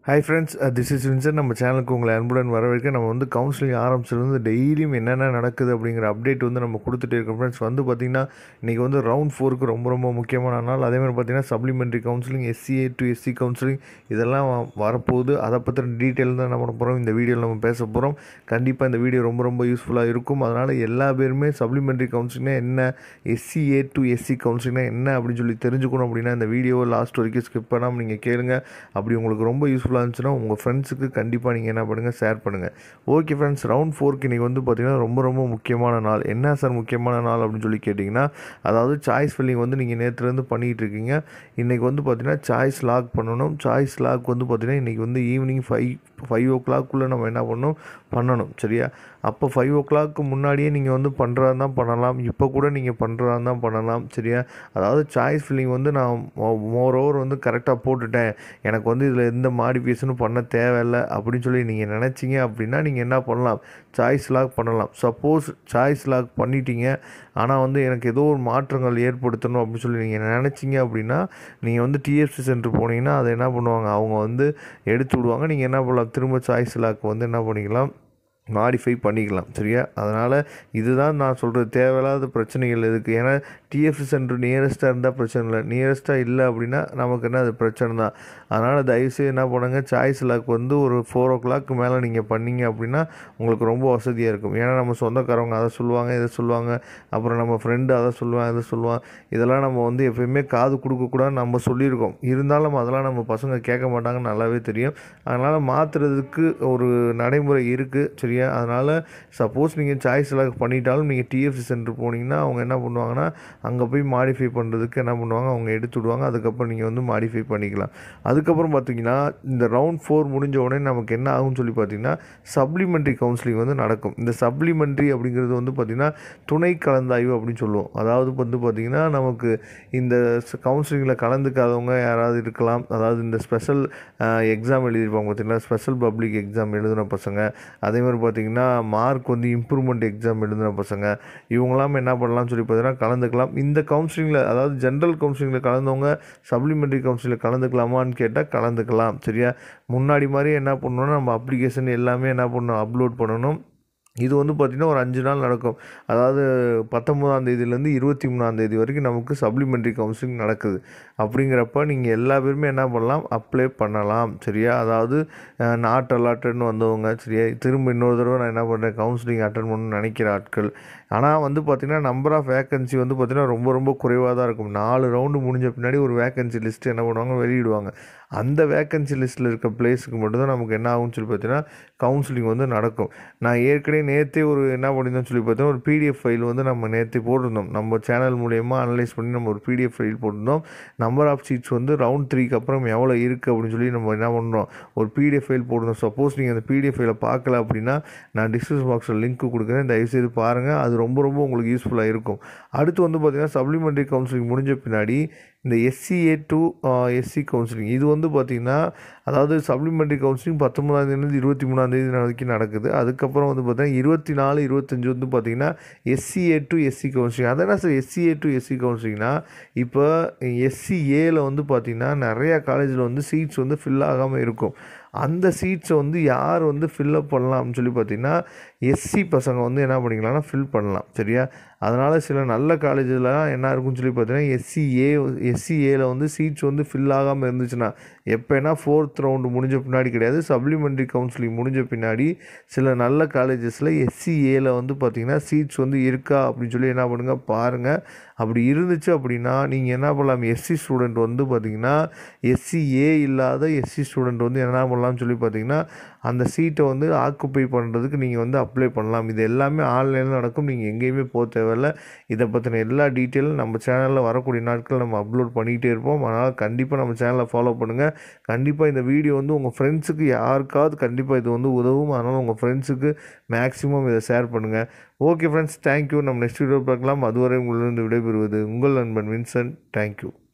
hi friends this is Vinson நம்ம சேனலுக்கு உங்களை அன்புடன் வரவேற்க நம்ம வந்து கவுன்சிலிங் ஆரம்பிச்சிருந்து டெய்லியும் என்னென்ன நடக்குது அப்படிங்கிற அப்டேட் வந்து நம்ம கொடுத்துட்டே இருக்கோம் ஃப்ரெண்ட்ஸ் வந்து பார்த்திங்கன்னா இன்றைக்கி வந்து ரவுண்ட் ஃபோருக்கு ரொம்ப ரொம்ப முக்கியமான நாள் அதே மாதிரி பார்த்திங்கன்னா supplementary counselling SCA to SC counselling இதெல்லாம் வரப்போகுது அதை பற்றின டீட்டெயில் தான் நம்ம பண்ண போகிறோம் இந்த வீடியோவில் நம்ம பேச போகிறோம் கண்டிப்பாக இந்த வீடியோ ரொம்ப ரொம்ப யூஸ்ஃபுல்லாக இருக்கும் அதனால் எல்லா பேருமே சப்ளிமெண்ட்ரி கவுன்சிலிங்னா என்ன எஸ்சிஏ டு எஸ்சி கவுன்சிலிங்னா என்ன அப்படின்னு சொல்லி தெரிஞ்சுக்கணும் அப்படின்னா இந்த வீடியோவை லாஸ்ட் வரைக்கும் ஸ்கிப் பண்ணாமல் நீங்கள் கேளுங்க அப்படி உங்களுக்கு ரொம்ப யூஸ்ஃபுல்லாக இருந்துச்சுன்னா உங்கள் ஃப்ரெண்ட்ஸுக்கு கண்டிப்பாக நீங்கள் என்ன பண்ணுங்கள் ஷேர் பண்ணுங்கள் ஓகே ஃப்ரெண்ட்ஸ் ரவுண்ட் ஃபோருக்கு இன்றைக்கி வந்து பார்த்திங்கன்னா ரொம்ப ரொம்ப முக்கியமான நாள் என்ன சார் முக்கியமான நாள் அப்படின்னு சொல்லி கேட்டிங்கன்னா அதாவது சாய்ஸ் ஃபில்லிங் வந்து நீங்கள் நேற்றுலேருந்து பண்ணிகிட்டு இருக்கீங்க இன்றைக்கி வந்து பார்த்திங்கன்னா சாய்ஸ் லாக் பண்ணணும் சாய்ஸ் லாக் வந்து பார்த்திங்கன்னா இன்றைக்கி வந்து ஈவினிங் ஃபைவ் ஃபைவ் ஓ கிளாக்குள்ளே நம்ம என்ன பண்ணணும் பண்ணணும் சரியா அப்போ ஃபைவ் ஓ கிளாக்கு முன்னாடியே நீங்கள் வந்து பண்ணுறதா தான் பண்ணலாம் இப்போ கூட நீங்கள் பண்ணுறதா தான் பண்ணலாம் சரியா அதாவது சாய்ஸ் ஃபில்லிங் வந்து நான் மோர் ஓவர் வந்து கரெக்டாக போட்டுட்டேன் எனக்கு வந்து இதில் எந்த மாடிஃபிகேஷனும் பண்ண தேவையில்லை அப்படின்னு சொல்லி நீங்கள் நினச்சிங்க அப்படின்னா நீங்கள் என்ன பண்ணலாம் சாய்ஸ் லாக் பண்ணலாம் சப்போஸ் சாய்ஸ் லாக் பண்ணிட்டீங்க ஆனால் வந்து எனக்கு ஏதோ ஒரு மாற்றங்கள் ஏற்படுத்தணும் அப்படின்னு சொல்லி நீங்கள் நினச்சிங்க அப்படின்னா நீங்கள் வந்து டிஎஃப்சி சென்டர் போனீங்கன்னா அதை என்ன பண்ணுவாங்க அவங்க வந்து எடுத்து விடுவாங்க நீங்கள் என்ன பண்ணலாம் திரும்ப சாய்ஸ் லாக் வந்து என்ன பண்ணிக்கலாம் மாடிஃபை பண்ணிக்கலாம் சரியா அதனால் இதுதான் நான் சொல்கிறது தேவையில்லாத பிரச்சனைகள் இருக்குது ஏன்னா டிஎஃப்சி சென்டர் நியரஸ்ட்டாக இருந்தால் பிரச்சனை இல்லை நியரஸ்ட்டாக இல்லை அப்படின்னா நமக்கு என்ன அது பிரச்சனை தான் அதனால் தயவுசெய்து என்ன பண்ணுங்க சாய்ஸ் லாக் வந்து ஒரு ஃபோர் ஓ கிளாக் மேலே நீங்கள் பண்ணீங்க அப்படின்னா உங்களுக்கு ரொம்ப வசதியாக இருக்கும் ஏன்னா நம்ம சொந்தக்காரவங்க அதை சொல்லுவாங்க இதை சொல்லுவாங்க அப்புறம் நம்ம ஃப்ரெண்டு அதை சொல்லுவான் இதை சொல்லுவான் இதெல்லாம் நம்ம வந்து எப்பயுமே காது கொடுக்கக்கூடாதுன்னு நம்ம சொல்லியிருக்கோம் இருந்தாலும் அதெல்லாம் நம்ம பசங்க கேட்க மாட்டாங்கன்னு நல்லாவே தெரியும் அதனால் மாற்றுறதுக்கு ஒரு நடைமுறை இருக்குது சரியா அதனால் சப்போஸ் நீங்கள் சாய்ஸ் லாக் பண்ணிட்டாலும் நீங்கள் டிஎஃப்சி சென்டர் போனீங்கன்னா அவங்க என்ன பண்ணுவாங்கன்னா அங்கே போய் மாடிஃபை பண்ணுறதுக்கு என்ன பண்ணுவாங்க அவங்க எடுத்து விடுவாங்க அதுக்கப்புறம் நீங்கள் வந்து மாடிஃபை பண்ணிக்கலாம் அதுக்கப்புறம் பார்த்தீங்கன்னா இந்த ரவுண்ட் ஃபோர் முடிஞ்ச உடனே நமக்கு என்ன ஆகும்னு சொல்லி பார்த்தீங்கன்னா சப்ளிமெண்ட்ரி கவுன்சிலிங் வந்து நடக்கும் இந்த சப்ளிமெண்ட்ரி அப்படிங்கிறது வந்து பார்த்திங்கன்னா துணை கலந்தாய்வு அப்படின்னு சொல்லுவோம் அதாவது வந்து பார்த்திங்கன்னா நமக்கு இந்த கவுன்சிலிங்கில் கலந்துக்காதவங்க யாராவது இருக்கலாம் அதாவது இந்த ஸ்பெஷல் எக்ஸாம் எழுதியிருப்பாங்க பார்த்திங்கன்னா ஸ்பெஷல் பப்ளிக் எக்ஸாம் எழுதின பசங்க அதே மாதிரி பார்த்திங்கன்னா மார்க் வந்து இம்ப்ரூவ்மெண்ட் எக்ஸாம் எழுதின பசங்க இவங்களாம் என்ன பண்ணலாம்னு சொல்லி பார்த்தீங்கன்னா கலந்துக்கலாம் இந்த கவுன்சிலிங்கில் அதாவது ஜென்ரல் கவுன்சிலிங்கில் கலந்தவங்க சப்ளிமெண்ட்ரி கவுன்சிலில் கலந்துக்கலாமான்னு கேட்டால் கலந்துக்கலாம் சரியா முன்னாடி மாதிரி என்ன பண்ணணும்னா நம்ம அப்ளிகேஷன் எல்லாமே என்ன பண்ணணும் அப்லோட் பண்ணணும் இது வந்து பார்த்திங்கன்னா ஒரு அஞ்சு நாள் நடக்கும் அதாவது பத்தொம்போதாம் தேதியிலேருந்து இருபத்தி மூணாம் தேதி வரைக்கும் நமக்கு சப்ளிமெண்ட்ரி கவுன்சிலிங் நடக்குது அப்படிங்கிறப்ப நீங்கள் எல்லா பேருமே என்ன பண்ணலாம் அப்ளை பண்ணலாம் சரியா அதாவது நாட் அலாட்டட்னு வந்தவங்க சரியா திரும்ப இன்னொரு தடவை நான் என்ன பண்ணுறேன் கவுன்சிலிங் அட்டன் பண்ணணும்னு நினைக்கிற ஆட்கள் ஆனால் வந்து பார்த்திங்கன்னா நம்பர் ஆஃப் வேக்கன்சி வந்து பார்த்திங்கன்னா ரொம்ப ரொம்ப குறைவாக தான் இருக்கும் நாலு ரவுண்டு முடிஞ்ச பின்னாடி ஒரு வேக்கன்சி லிஸ்ட்டு என்ன பண்ணுவாங்க வெளியிடுவாங்க அந்த வேக்கன்சி லிஸ்ட்டில் இருக்க பிளேஸுக்கு மட்டும்தான் நமக்கு என்ன ஆகும்னு சொல்லி பார்த்தீங்கன்னா கவுன்சிலிங் வந்து நடக்கும் நான் ஏற்கனவே நேற்றே ஒரு என்ன பண்ணியிருந்தோம்னு சொல்லி பார்த்தீங்கன்னா ஒரு பிடிஎஃப் ஃபைல் வந்து நம்ம நேற்றே போட்டிருந்தோம் நம்ம சேனல் மூலயமா அனலைஸ் பண்ணி நம்ம ஒரு பிடிஎஃப் ஃபைல் போட்டிருந்தோம் நம்பர் ஆஃப் சீட்ஸ் வந்து ரவுண்ட் த்ரீக்கு அப்புறம் எவ்வளோ இருக்குது அப்படின்னு சொல்லி நம்ம என்ன பண்ணுறோம் ஒரு பிடிஎஃப் ஃபைல் போட்டிருந்தோம் சப்போஸ் நீங்கள் அந்த பிடிஎஃப் ஃபைலை பார்க்கல அப்படின்னா நான் டிஸ்கிரிப்ஷன் பாக்ஸில் லிங்க் கொடுக்குறேன் தயவுசெய்து பாருங்கள் அது ரொம்ப ரொம்ப உங்களுக்கு யூஸ்ஃபுல்லாக இருக்கும் அடுத்து வந்து பார்த்திங்கன்னா சப்ளிமெண்ட்ரி கவுன்சிலிங் முடிஞ்ச பின்னாடி இந்த எஸ்சிஏ டு எஸ்சி கவுன்சிலிங் இது வந்து பார்த்திங்கன்னா அதாவது சப்ளிமெண்ட்ரி கவுன்சிலிங் பத்தொம்பதாந்தேதிலேருந்து இருபத்தி மூணாந்தேதி வரைக்கும் நடக்குது அதுக்கப்புறம் வந்து பார்த்தீங்கன்னா இருபத்தி நாலு இருபத்தஞ்சி வந்து பார்த்திங்கன்னா எஸ்சிஏ டு எஸ்சி கவுன்சிலிங் அதெல்லாம் சார் எஸ்சிஏ டு எஸ்சி கவுன்சிலிங்னா இப்போ எஸ்சிஏல வந்து பார்த்திங்கன்னா நிறையா காலேஜில் வந்து சீட்ஸ் வந்து ஃபில் ஆகாமல் இருக்கும் அந்த சீட்ஸை வந்து யார் வந்து ஃபில்லப் பண்ணலாம்னு சொல்லி பார்த்திங்கன்னா எஸ்சி பசங்க வந்து என்ன பண்ணிக்கலாம்னா ஃபில் பண்ணலாம் சரியா அதனால் சில நல்ல காலேஜிலலாம் என்ன இருக்குன்னு சொல்லி பார்த்தீங்கன்னா எஸ்சிஏ எஸ்சிஏல வந்து சீட்ஸ் வந்து ஃபில் ஆகாமல் இருந்துச்சுன்னா எப்போனா ஃபோர்த் ரவுண்டு முடிஞ்ச பின்னாடி கிடையாது சப்ளிமெண்ட்ரி கவுன்சிலிங் முடிஞ்ச பின்னாடி சில நல்ல காலேஜஸில் எஸ்சிஏல வந்து பார்த்திங்கன்னா சீட்ஸ் வந்து இருக்கா அப்படின்னு சொல்லி என்ன பண்ணுங்கள் பாருங்கள் அப்படி இருந்துச்சு அப்படின்னா நீங்கள் என்ன பண்ணலாம் எஸ்சி ஸ்டூடெண்ட் வந்து பார்த்திங்கன்னா எஸ்சிஏ இல்லாத எஸ்சி ஸ்டூடெண்ட் வந்து என்ன பண்ணலாம்னு சொல்லி பார்த்தீங்கன்னா அந்த சீட்டை வந்து ஆக்குப்பை பண்ணுறதுக்கு நீங்கள் வந்து அப்ளை பண்ணலாம் இது எல்லாமே ஆன்லைனில் நடக்கும் நீங்கள் எங்கேயுமே போக தேவையில்ல இதை பற்றின எல்லா டீட்டெயிலும் நம்ம சேனலில் வரக்கூடிய நாட்கள் நம்ம அப்லோட் பண்ணிகிட்டே இருப்போம் அதனால் கண்டிப்பாக நம்ம சேனலை ஃபாலோ பண்ணுங்கள் கண்டிப்பாக இந்த வீடியோ வந்து உங்கள் ஃப்ரெண்ட்ஸுக்கு யாருக்காவது கண்டிப்பாக இது வந்து உதவும் அதனால் உங்கள் ஃப்ரெண்ட்ஸுக்கு மேக்ஸிமம் இதை ஷேர் பண்ணுங்கள் ஓகே ஃப்ரெண்ட்ஸ் தேங்க்யூ நம்ம நெக்ஸ்ட் வீடியோ பார்க்கலாம் அதுவரை உங்களிருந்து விடைபெறுவது உங்கள் நண்பன் வின்சன் தேங்க்யூ